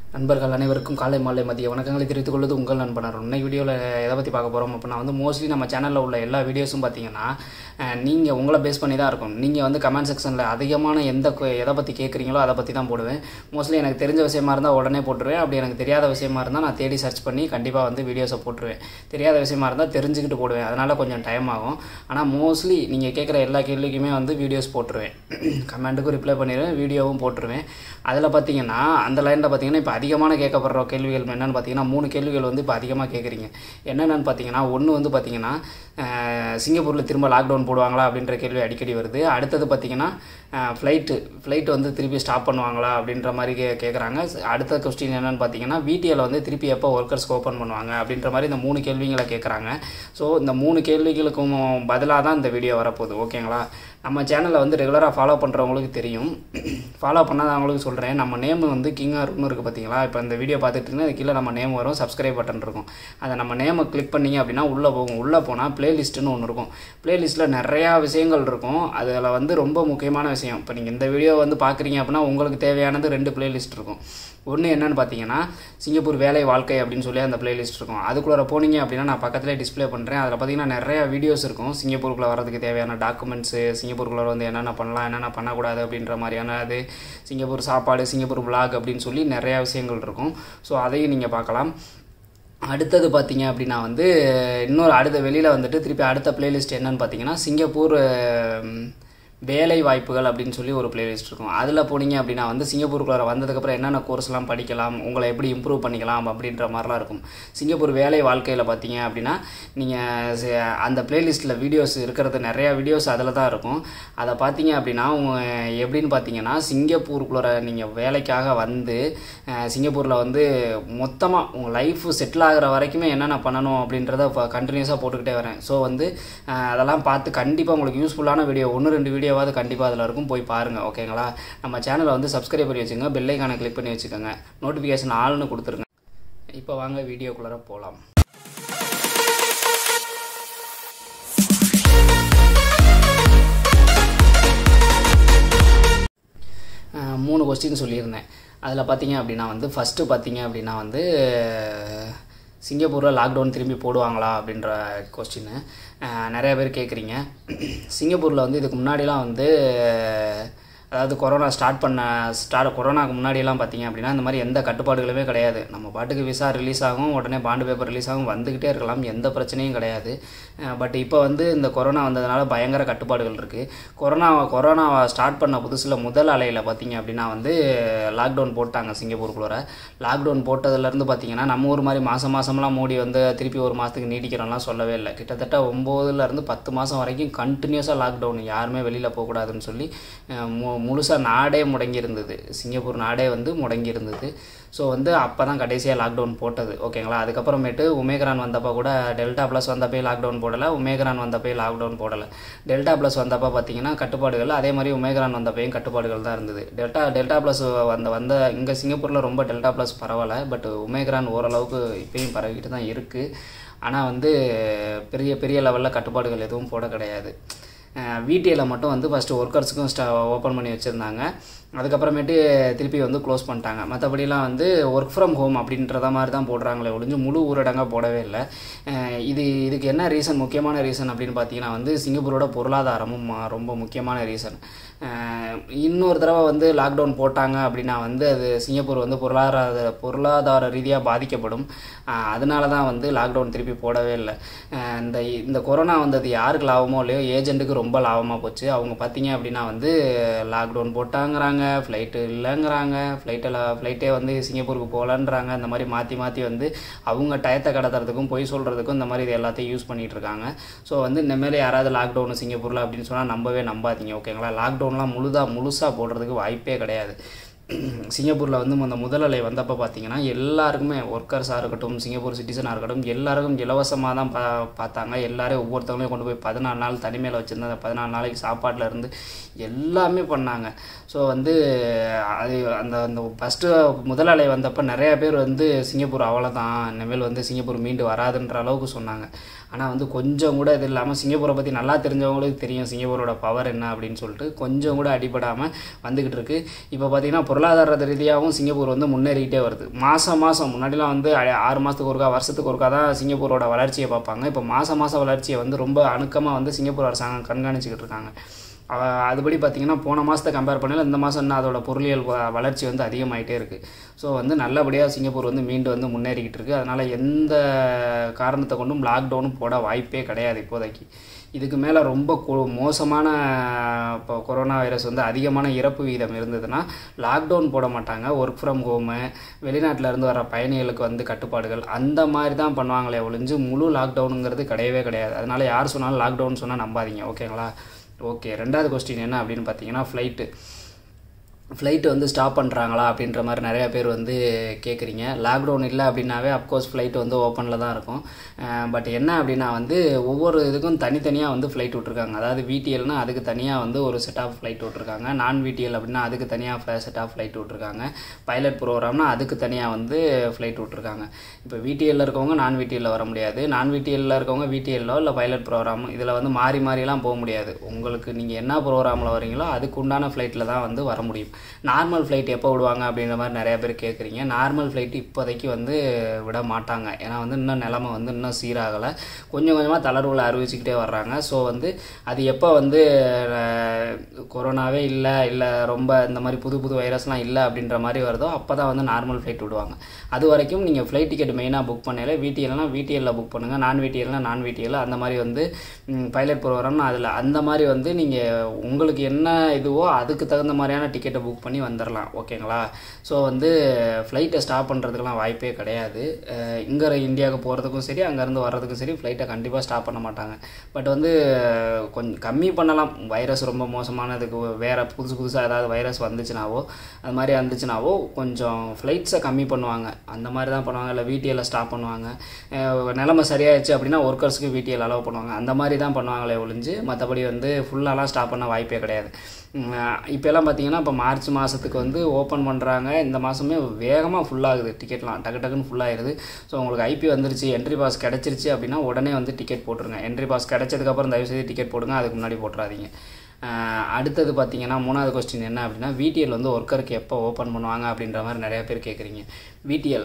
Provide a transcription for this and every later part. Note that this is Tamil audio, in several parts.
நண்பர்கள் அனைவருக்கும் காலை மாலை மதிய வணக்கங்களை தெரிவித்துக் கொள்வது உங்கள் நண்பனர் இன்னைக்கு வீடியோவில் எதை பற்றி பார்க்க போகிறோம் அப்படின்னா வந்து மோஸ்ட்லி நம்ம சேனலில் உள்ள எல்லா வீடியோஸும் பார்த்தீங்கன்னா நீங்கள் உங்களை பேஸ் பண்ணி தான் இருக்கும் நீங்கள் வந்து கமெண்ட் செக்ஷனில் அதிகமான எந்த கு- எதை பற்றி கேட்குறீங்களோ அதை பற்றி தான் போடுவேன் மோஸ்ட்லி எனக்கு தெரிஞ்ச விஷயமா இருந்தால் உடனே போட்டுருவேன் அப்படி எனக்கு தெரியாத விஷயமா இருந்தால் நான் தேடி சர்ச் பண்ணி கண்டிப்பாக வந்து வீடியோஸை போட்டுருவேன் தெரியாத விஷயமா இருந்தால் தெரிஞ்சுக்கிட்டு போடுவேன் அதனால் கொஞ்சம் டைம் ஆகும் ஆனால் மோஸ்ட்லி நீங்கள் கேட்குற எல்லா கேள்விக்குமே வந்து வீடியோஸ் போட்டுருவேன் கமெண்ட்டுக்கும் ரிப்ளை பண்ணிடுவேன் வீடியோவும் போட்டுருவேன் அதில் பார்த்தீங்கன்னா அந்த லைனில் பார்த்தீங்கன்னா இப்போ அதிகமான கேட்கப்படுற கேள்விகள் என்னென்னு பார்த்தீங்கன்னா மூணு கேள்விகள் வந்து இப்போ அதிகமாக கேட்குறீங்க என்னென்னு பார்த்தீங்கன்னா ஒன்று வந்து பார்த்தீங்கன்னா அஹ், சிங்கப்பூரில் திரும்ப லாக்டவுன் போடுவாங்களா அப்படின்ற கேள்வி அடிக்கடி வருது அடுத்தது பார்த்தீங்கன்னா ஃப்ளைட்டு ஃப்ளைட் வந்து திருப்பி ஸ்டாப் பண்ணுவாங்களா அப்படின்ற மாதிரி கே கேட்குறாங்க அடுத்த கொஸ்டின் என்னென்னு பார்த்தீங்கன்னா வீட்டில் வந்து திருப்பி எப்போ ஒர்க்கர்ஸ்க்கு ஓப்பன் பண்ணுவாங்க அப்படின்ற மாதிரி இந்த மூணு கேள்விகளை கேட்குறாங்க ஸோ இந்த மூணு கேள்விகளுக்கும் பதிலாக தான் இந்த வீடியோ வரப்போகுது ஓகேங்களா நம்ம சேனலை வந்து ரெகுலராக ஃபாலோ பண்ணுறவங்களுக்கு தெரியும் ஃபாலோ பண்ணாதவங்களுக்கு சொல்கிறேன் நம்ம நேம் வந்து கிங்காக இருக்குன்னு இருக்குது பார்த்தீங்களா இப்போ இந்த வீடியோ பார்த்துட்டு இருந்தால் கீழே நம்ம நேம் வரும் சப்ஸ்கிரைப் பட்டன் இருக்கும் அதை நம்ம நேமை கிளிக் பண்ணீங்க அப்படின்னா உள்ளே போகும் உள்ளே போனால் பிளேலிஸ்ட்டுன்னு ஒன்று இருக்கும் பிளேலிஸ்ட்டில் நிறையா விஷயங்கள் இருக்கும் அதில் வந்து ரொம்ப முக்கியமான விஷயம் இப்போ நீங்கள் இந்த வீடியோ வந்து பார்க்குறீங்க அப்படின்னா உங்களுக்கு தேவையானது ரெண்டு பிளேலிஸ்ட் இருக்கும் ஒன்று என்னன்னு பார்த்தீங்கன்னா சிங்கப்பூர் வேலை வாழ்க்கை அப்படின்னு சொல்லி அந்த பிளேலிஸ்ட் இருக்கும் அதுக்குள்ளே போனீங்க அப்படின்னா நான் பக்கத்துலேயே டிஸ்ப்ளே பண்ணுறேன் அதில் பார்த்தீங்கன்னா நிறைய வீடியோஸ் இருக்கும் சிங்கப்பூருக்குள்ளே வரதுக்கு தேவையான டாக்குமெண்ட்ஸு சிங்கப்பூருக்குள்ளே வந்து என்னென்ன பண்ணலாம் என்னென்ன பண்ணக்கூடாது அப்படின்ற மாதிரியான அது சிங்கப்பூர் சாப்பாடு சிங்கப்பூர் vlog அப்படின்னு சொல்லி நிறையா விஷயங்கள் இருக்கும் ஸோ அதையும் நீங்கள் பார்க்கலாம் அடுத்தது பார்த்தீங்க அப்படின்னா வந்து இன்னொரு அடுத்த வெளியில் வந்துட்டு திருப்பி அடுத்த பிளேலிஸ்ட் என்னன்னு பார்த்தீங்கன்னா சிங்கப்பூர் ஹம், வேலை வாய்ப்புகள் அப்படின்னு சொல்லி ஒரு பிளேலிஸ்ட் இருக்கும் அதில் போனீங்க அப்படின்னா வந்து சிங்கப்பூருக்குள்ள வந்ததுக்கப்புறம் என்னென்ன கோர்ஸ்லாம் படிக்கலாம் உங்களை எப்படி இம்ப்ரூவ் பண்ணிக்கலாம் அப்படின்ற மாதிரிலாம் இருக்கும் சிங்கப்பூர் வேலை வாழ்க்கையில் பார்த்தீங்க அப்படின்னா நீங்கள் அந்த பிளேலிஸ்ட்டில் வீடியோஸ் இருக்கிறது நிறையா வீடியோஸ் அதில் தான் இருக்கும் அதை பார்த்தீங்க அப்படின்னா உங்க எப்படின்னு பார்த்தீங்கன்னா சிங்கப்பூருக்குள்ள நீங்கள் வேலைக்காக வந்து சிங்கப்பூரில் வந்து மொத்தமாக உங்கள் லைஃப் செட்டில் ஆகிற வரைக்குமே என்னென்ன பண்ணணும் அப்படின்றத இப்போ கண்டினியூஸாக போட்டுக்கிட்டே வரேன் ஸோ வந்து அஹ், அதெல்லாம் பார்த்து கண்டிப்பாக உங்களுக்கு யூஸ்ஃபுல்லான வீடியோ ஒன்று ரெண்டு வீடியோவாவது கண்டிப்பாக அதில் இருக்கும் போய் பாருங்கள் ஓகேங்களா நம்ம சேனலை வந்து சப்ஸ்கிரைப் பண்ணி வச்சுக்கோங்க பெல்லைக்கான கிளிக் பண்ணி வச்சுக்கோங்க நோட்டிஃபிகேஷன் ஆள்னு கொடுத்துருங்க இப்போ வாங்க வீடியோக்குள்ளார போகலாம் அஹ் மூணு கொஸ்டின் சொல்லியிருந்தேன் அதில் பார்த்தீங்க அப்படின்னா வந்து ஃபஸ்ட்டு பார்த்தீங்க அப்படின்னா வந்து சிங்கப்பூரில் லாக்டவுன் திரும்பி போடுவாங்களா அப்படின்ற கொஸ்டின் நிறைய பேர் கேட்குறீங்க சிங்கப்பூரில் வந்து இதுக்கு முன்னாடிலாம் வந்து அதாவது கொரோனா ஸ்டார்ட் பண்ண ஸ்டார்ட் கொரோனாக்கு முன்னாடியெல்லாம் பார்த்தீங்க அப்படின்னா இந்த மாதிரி எந்த கட்டுப்பாடுகளுமே கிடையாது நம்ம பாட்டுக்கு விசா ரிலீஸ் ஆகும் உடனே பாண்டு பேப்பர் ரிலீஸ் ஆகும் வந்துக்கிட்டே இருக்கலாம் எந்த பிரச்சனையும் கிடையாது பட் இப்போ வந்து இந்த கொரோனா வந்ததுனால பயங்கர கட்டுப்பாடுகள் இருக்குது கொரோனா கொரோனா ஸ்டார்ட் பண்ண புதுசில் முதல் அலையில் பார்த்தீங்க அப்படின்னா வந்து லாக்டவுன் போட்டாங்க சிங்கப்பூருக்குள்ளே லாக்டவுன் போட்டதுலேருந்து பார்த்தீங்கன்னா நம்ம ஊர் மாதிரி மாதம் மாதம்லாம் மோடி வந்து திருப்பி ஒரு மாதத்துக்கு நீடிக்கிறோம்லாம் சொல்லவே இல்லை கிட்டத்தட்ட ஒம்போதுலேருந்து பத்து மாதம் வரைக்கும் கண்டினியூஸாக லாக்டவுன் யாருமே வெளியில் போகக்கூடாதுன்னு சொல்லி அஹ், மு முழுசாக நாடே முடங்கி இருந்தது சிங்கப்பூர் நாடே வந்து முடங்கி இருந்தது ஸோ வந்து அப்போ தான் கடைசியாக லாக்டவுன் போட்டது ஓகேங்களா அதுக்கப்புறமேட்டு உமேக்ரான் வந்தப்போ கூட டெல்டா ப்ளஸ் வந்தப்போ லாக்டவுன் போடலை உமேக்ரான் வந்தப்போ லாக்டவுன் போடலை டெல்டா ப்ளஸ் வந்தப்போ பார்த்தீங்கன்னா கட்டுப்பாடுகள் அதே மாதிரி உமேக்ரான் வந்தப்பையும் கட்டுப்பாடுகள் தான் இருந்தது டெல்டா டெல்டா ப்ளஸ் வந்த வந்த இங்கே சிங்கப்பூரில் ரொம்ப டெல்டா ப்ளஸ் பரவாயில்ல பட் உமேக்ரான் ஓரளவுக்கு இப்பயும் பரவிக்கிட்டு தான் இருக்குது ஆனால் வந்து பெரிய பெரிய லெவலில் கட்டுப்பாடுகள் எதுவும் போட கிடையாது வீட்டில் மட்டும் வந்து ஃபஸ்ட்டு ஒர்க்கர்ஸுக்கும் ஸ்டா ஓப்பன் பண்ணி வச்சுருந்தாங்க அதுக்கப்புறமேட்டு திருப்பி வந்து க்ளோஸ் பண்ணிட்டாங்க மற்றபடிலாம் வந்து ஒர்க் ஃப்ரம் ஹோம் அப்படின்றத மாதிரி தான் போடுறாங்களே ஒழிஞ்சு முழு ஊரடங்காக போடவே இல்லை அஹ் இது இதுக்கு என்ன ரீசன் முக்கியமான ரீசன் அப்படின்னு பார்த்தீங்கன்னா வந்து சிங்கப்பூரோட பொருளாதாரமும் மா- ரொம்ப முக்கியமான ரீசன் இன்னொரு தடவை வந்து லாக்டவுன் போட்டாங்க அப்படின்னா வந்து அது சிங்கப்பூர் வந்து பொருளாதார பொருளாதார ரீதியாக பாதிக்கப்படும் அஹ் அதனால தான் வந்து லாக்டவுன் திருப்பி போடவே இல்லை அஹ் இந்த இந்த கொரோனா வந்தது யாருக்கு லாபமோ இல்லையோ ஏஜென்ட்டுக்கு ரொம்ப லாபமாக போச்சு அவங்க பார்த்தீங்க அப்படின்னா வந்து லாக்டவுன் போட்டாங்கிறாங்க ஃப்ளைட்டு இல்லைங்கிறாங்க ஃப்ளைட்டில் ஃப்ளைட்டே வந்து சிங்கப்பூருக்கு போகலன்றாங்க இந்த மாதிரி மாற்றி மாற்றி வந்து அவங்க டயத்தை கடத்துறதுக்கும் பொய் சொல்கிறதுக்கும் இந்த மாதிரி இது எல்லாத்தையும் யூஸ் பண்ணிகிட்டு இருக்காங்க ஸோ வந்து இந்தமாரி யாராவது லாக்டவுன் சிங்கப்பூரில் அப்படின்னு சொன்னால் நம்பவே நம்பாதீங்க ஓகேங்களா லாக்டவுன்லாம் முழுதாக முழுசாக போடுறதுக்கு வாய்ப்பே கிடையாது சிங்கப்பூரில் வந்து அந்த முதல் அலை வந்தப்போ பார்த்தீங்கன்னா எல்லாருக்குமே ஒர்க்கர்ஸாக இருக்கட்டும் சிங்கப்பூர் சிட்டிசனாக இருக்கட்டும் எல்லாருக்கும் இலவசமாக தான் பா பார்த்தாங்க எல்லாரையும் ஒவ்வொருத்தவங்களையும் கொண்டு போய் பதினாலு நாள் தனிமையில் வச்சுருந்தாங்க பதினாலு நாளைக்கு சாப்பாட்டில் இருந்து எல்லாமே பண்ணாங்க ஸோ வந்து அது அந்த அந்த ஃபஸ்ட்டு முதல் அலை வந்தப்போ நிறைய பேர் வந்து சிங்கப்பூர் அவ்வளோதான் இனிமேல் வந்து சிங்கப்பூர் மீண்டு வராதுன்ற அளவுக்கு சொன்னாங்க ஆனால் வந்து கொஞ்சம் கூட இது இல்லாமல் சிங்கப்பூரை பற்றி நல்லா தெரிஞ்சவங்களுக்கு தெரியும் சிங்கப்பூரோட பவர் என்ன அப்படின்னு சொல்லிட்டு கொஞ்சம் கூட அடிபடாமல் வந்துக்கிட்டு இருக்கு இப்போ பார்த்தீங்கன்னா பொருளாதார ரீதியாகவும் சிங்கப்பூர் வந்து முன்னேறிக்கிட்டே வருது மாதம் மாதம் முன்னாடிலாம் வந்து அ- ஆறு மாதத்துக்கு ஒருக்கா வருஷத்துக்கு ஒருக்கா தான் சிங்கப்பூரோட வளர்ச்சியை பார்ப்பாங்க இப்போ மாதம் மாதம் வளர்ச்சியை வந்து ரொம்ப அணுக்கமாக வந்து சிங்கப்பூர் அரசாங்கம் கண்காணிச்சுக்கிட்டு இருக்காங்க அ- அதுபடி பார்த்தீங்கன்னா போன மாதத்தை கம்பேர் பண்ணல இந்த மாதம் இன்னும் அதோட பொருளியல் வ- வளர்ச்சி வந்து அதிகமாயிட்டே இருக்குது ஸோ வந்து நல்லபடியாக சிங்கப்பூர் வந்து மீண்டு வந்து முன்னேறிக்கிட்டு இருக்குது அதனால் எந்த காரணத்தை கொண்டும் லாக்டவுனும் போட வாய்ப்பே கிடையாது இப்போதைக்கு இதுக்கு மேலே ரொம்ப கொ- மோசமான இப்போ கொரோனா வைரஸ் வந்து அதிகமான இறப்பு விகிதம் இருந்ததுன்னா லாக்டவுன் போட மாட்டாங்க ஒர்க் ஃப்ரம் ஹோமு வெளிநாட்டில் இருந்து வர பயணிகளுக்கு வந்து கட்டுப்பாடுகள் அந்த மாதிரி தான் பண்ணுவாங்களே ஒழிஞ்சு முழு லாக்டவுனுங்கிறது கிடையவே கிடையாது அதனால யார் சொன்னாலும் லாக்டவுன் சொன்னால் நம்பாதீங்க ஓகேங்களா ஓகே ரெண்டாவது கொஸ்டின் என்ன அப்படின்னு பார்த்தீங்கன்னா ஃப்ளைட்டு ஃப்ளைட் வந்து ஸ்டாப் பண்ணுறாங்களா அப்படின்ற மாதிரி நிறைய பேர் வந்து கேட்குறீங்க லாக்டவுன் இல்லை அப்படின்னாவே அப்கோர்ஸ் ஃப்ளைட் வந்து ஓப்பனில் தான் இருக்கும் பட் என்ன அப்படின்னா வந்து ஒவ்வொரு இதுக்கும் தனித்தனியாக வந்து ஃப்ளைட் விட்ருக்காங்க அதாவது விடிஎல்னா அதுக்கு தனியாக வந்து ஒரு செட் ஆஃப் ஃப்ளைட் விட்ருக்காங்க நான் விடிஎல் அப்படின்னா அதுக்கு தனியாக செட் ஆஃப் ஃப்ளைட் விட்ருக்காங்க பைலட் ப்ரோக்ராம்னா அதுக்கு தனியாக வந்து ஃப்ளைட் விட்ருக்காங்க இப்போ விடிஎல்ல இருக்கவங்க நான் விடிஎல்ல வர முடியாது நான் விடிஎல்ல இருக்கவங்க விடிஎல்லோ இல்லை பைலட் ப்ரோக்ராம் இதில் வந்து மாறி மாறிலாம் போக முடியாது உங்களுக்கு நீங்கள் என்ன ப்ரோக்ராமில் வரீங்களோ அதுக்கு உண்டான ஃப்ளைட்டில் தான் வந்து வர முடியும் நார்மல் ஃப்ளைட் எப்போ விடுவாங்க அப்படின்ற மாதிரி நிறைய பேர் கேட்குறீங்க நார்மல் ஃப்ளைட் இப்போதைக்கு வந்து விட மாட்டாங்க ஏன்னா வந்து இன்னும் நிலமை வந்து இன்னும் சீராகலை கொஞ்சம் கொஞ்சமாக தளர்வுகளை அறிவிச்சுக்கிட்டே வர்றாங்க ஸோ வந்து அது எப்போ வந்து அஹ், கொரோனாவே இல்லை இல்லை ரொம்ப இந்த மாதிரி புது புது வைரஸ்லாம் இல்லை அப்படின்ற மாதிரி வருதோ அப்போ தான் வந்து நார்மல் ஃப்ளைட் விடுவாங்க அது வரைக்கும் நீங்கள் ஃப்ளைட் டிக்கெட் மெயினாக புக் பண்ணல விடிஎல்னா விடிஎல்ல புக் பண்ணுங்கள் நான் விடிஎல்னா நான் விடிஎல் அந்த மாதிரி வந்து பைலட் ப்ரோக்ராம்னு அதில் அந்த மாதிரி வந்து நீங்கள் உங்களுக்கு என்ன இதுவோ அதுக்கு தகுந்த மாதிரியான டிக்கெட்டை புக் பண்ணி வந்துடலாம் ஓகேங்களா ஸோ வந்து ஃப்ளைட்டை ஸ்டாப் பண்ணுறதுக்கெலாம் வாய்ப்பே கிடையாது இங்கே இந்தியாவுக்கு போகிறதுக்கும் சரி அங்கேருந்து வர்றதுக்கும் சரி ஃப்ளைட்டை கண்டிப்பாக ஸ்டாப் பண்ண மாட்டாங்க பட் வந்து கொஞ்சம் கம்மி பண்ணலாம் வைரஸ் ரொம்ப மோசமானதுக்கு வேறு புதுசு புதுசாக ஏதாவது வைரஸ் வந்துச்சுனாவோ அது மாதிரி வந்துச்சுனாவோ கொஞ்சம் ஃப்ளைட்ஸை கம்மி பண்ணுவாங்க அந்த மாதிரி தான் பண்ணுவாங்க இல்லை விடிஎல்ல ஸ்டாப் பண்ணுவாங்க அஹ் நிலைமை சரியாயிடுச்சு அப்படின்னா ஒர்க்கர்ஸ்க்கு விடிஎல் அலோவ் பண்ணுவாங்க அந்த மாதிரி தான் பண்ணுவாங்களே ஒழிஞ்சு மற்றபடி வந்து ஃபுல்லாலாம் ஸ்டாப் பண்ண வாய்ப்பே கிடையாது இப்போல்லாம் பார்த்தீங்கன்னா இப்போ மார்ச் மாதத்துக்கு வந்து ஓப்பன் பண்ணுறாங்க இந்த மாதமே வேகமாக ஃபுல்லாகுது டிக்கெட்லாம் டக்கு டக்குன்னு ஃபுல்லாகிடுது ஸோ உங்களுக்கு ஐபி வந்துருச்சு என்ட்ரி பாஸ் கிடச்சிருச்சு அப்படின்னா உடனே வந்து டிக்கெட் போட்டுருங்க என்ட்ரி பாஸ் கிடச்சதுக்கப்புறம் தயவுசெய்து டிக்கெட் போடுங்க அதுக்கு முன்னாடி போட்டுறாதீங்க அஹ் அடுத்தது பார்த்தீங்கன்னா மூணாவது கொஸ்டின் என்ன அப்படின்னா விடிஎல் வந்து ஒர்க்கருக்கு எப்போ ஓப்பன் பண்ணுவாங்க அப்படின்ற மாதிரி நிறைய பேர் கேட்குறீங்க விடிஎல்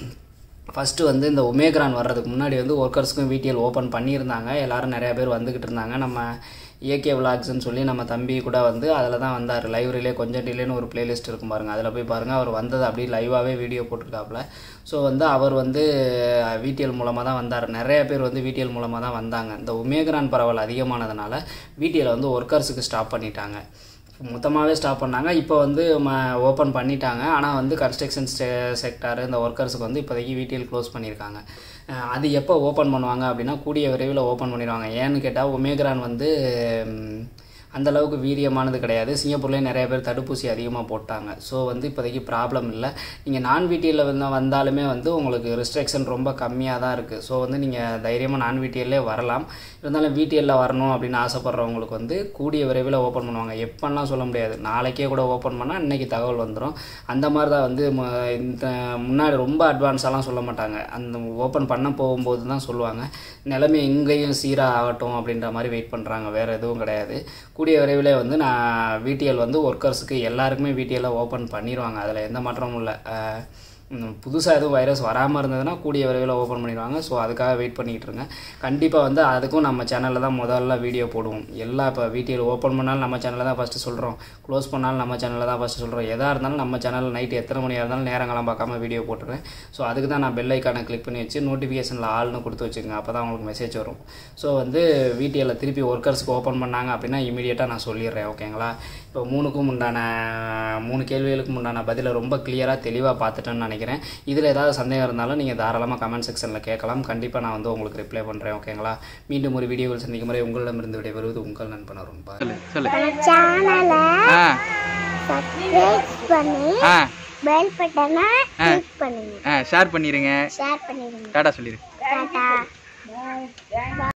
ஃபஸ்ட்டு வந்து இந்த ஒமேக்ரான் வர்றதுக்கு முன்னாடி வந்து ஒர்க்கர்ஸ்க்கும் விடிஎல் ஓப்பன் பண்ணியிருந்தாங்க எல்லாரும் நிறையா பேர் வந்துக்கிட்டு இருந்தாங்க நம்ம ஏகே விளாக்ஸ்னு சொல்லி நம்ம தம்பி கூட வந்து அதில் தான் வந்தார் லைப்ரரியிலே கொஞ்சம் டிலேன்னு ஒரு பிளேலிஸ்ட் இருக்கும் பாருங்கள் அதில் போய் பாருங்கள் அவர் வந்தது அப்படியே லைவாகவே வீடியோ போட்டிருக்காப்புல ஸோ வந்து அவர் வந்து விடிஎல் மூலமாக தான் வந்தார் நிறைய பேர் வந்து விடிஎல் மூலமாக தான் வந்தாங்க இந்த ஒமேக்ரான் பரவல் அதிகமானதுனால விடிஎல் வந்து ஒர்க்கர்ஸுக்கு ஸ்டாப் பண்ணிட்டாங்க மொத்தமாகவே ஸ்டாப் பண்ணாங்க இப்போ வந்து ஓப்பன் பண்ணிட்டாங்க ஆனால் வந்து கன்ஸ்ட்ரக்ஷன் செ செக்டார் இந்த ஒர்க்கர்ஸுக்கு வந்து இப்போதைக்கு வீட்டில் க்ளோஸ் பண்ணியிருக்காங்க அஹ் அது எப்போ ஓப்பன் பண்ணுவாங்க அப்படின்னா கூடிய விரைவில் ஓப்பன் பண்ணிடுவாங்க ஏன்னு கேட்டால் ஒமேக்ரான் வந்து ம், அந்த அளவுக்கு வீரியமானது கிடையாது சிங்கப்பூர்லேயே நிறைய பேர் தடுப்பூசி அதிகமாக போட்டாங்க ஸோ வந்து இப்போதைக்கு ப்ராப்ளம் இல்லை நீங்கள் நான் வீட்டியில் வந்து வந்தாலுமே வந்து உங்களுக்கு ரெஸ்ட்ரிக்ஷன் ரொம்ப கம்மியாக தான் இருக்குது ஸோ வந்து நீங்கள் தைரியமாக நான் வீட்டிலே வரலாம் இருந்தாலும் வீட்டில் வரணும் அப்படின்னு ஆசைப்பட்றவங்களுக்கு வந்து கூடிய விரைவில் ஓப்பன் பண்ணுவாங்க எப்போல்லாம் சொல்ல முடியாது நாளைக்கே கூட ஓப்பன் பண்ணால் இன்றைக்கி தகவல் வந்துடும் அந்த மாதிரி தான் வந்து ம- இந்த முன்னாடி ரொம்ப அட்வான்ஸாலாம் சொல்ல மாட்டாங்க அந்த ஓப்பன் பண்ண போகும்போது தான் சொல்லுவாங்க நிலைமை எங்கேயும் சீராக ஆகட்டும் அப்படின்ற மாதிரி வெயிட் பண்ணுறாங்க வேறு எதுவும் கிடையாது கூடிய விரைவில் வந்து நான் விடிஎல் வந்து ஒர்க்கர்ஸுக்கு எல்லாருக்குமே விடிஎல்லை ஓப்பன் பண்ணிடுவாங்க அதில் எந்த மாற்றமும் இல்லை புதுசாக எதுவும் வைரஸ் வராமல் இருந்ததுன்னா கூடிய விரைவில் ஓப்பன் பண்ணிடுவாங்க ஸோ அதுக்காக வெயிட் பண்ணிக்கிட்டு இருங்க கண்டிப்பாக வந்து அதுக்கும் நம்ம சேனலில் தான் முதல்ல வீடியோ போடுவோம் எல்லா இப்போ விடிஎல் ஓப்பன் பண்ணாலும் நம்ம சேனலில் தான் ஃபஸ்ட்டு சொல்கிறோம் க்ளோஸ் பண்ணாலும் நம்ம சேனலில் தான் ஃபஸ்ட்டு சொல்கிறோம் எதாக இருந்தாலும் நம்ம சேனல் நைட்டு எத்தனை மணியாக இருந்தாலும் நேரங்களாம் பார்க்காம வீடியோ போட்டுருவேன் ஸோ அதுக்கு தான் நான் பெல் ஐக்கானை கிளிக் பண்ணி வச்சு நோட்டிஃபிகேஷனில் ஆள்னு கொடுத்து வச்சுக்கோங்க அப்போ தான் உங்களுக்கு மெசேஜ் வரும் ஸோ வந்து விடிஎல்ல திருப்பி ஒர்க்கர்ஸ்க்கு ஓப்பன் பண்ணாங்க அப்படின்னா இமீடியட்டாக நான் சொல்லிடுறேன் ஓகேங்களா இப்போ மூணுக்கும் உண்டான மூணு கேள்விகளுக்கும் உண்டான பதிலை ரொம்ப கிளியராக தெளிவாக பார்த்துட்டேன்னு நினைக்கிறேன் இதில் ஏதாவது சந்தேகம் இருந்தாலும் நீங்கள் தாராளமாக கமெண்ட் செக்ஷனில் கேட்கலாம் கண்டிப்பாக நான் வந்து உங்களுக்கு ரிப்ளை பண்ணுறேன் ஓகேங்களா மீண்டும் ஒரு வீடியோவில் சந்திக்கும் முறை உங்களிடமிருந்து விடைபெறுவது உங்கள் நண்பன் ரொம்ப சொல்லு சொல்லு சேனலை ஆ சப்ஸ்கிரைப் பண்ணி ஆ பெல் பட்டனை கிளிக் பண்ணுங்க ஆ ஷேர் பண்ணிடுங்க ஷேர் பண்ணிடுங்க டாடா சொல்லிடு டாடா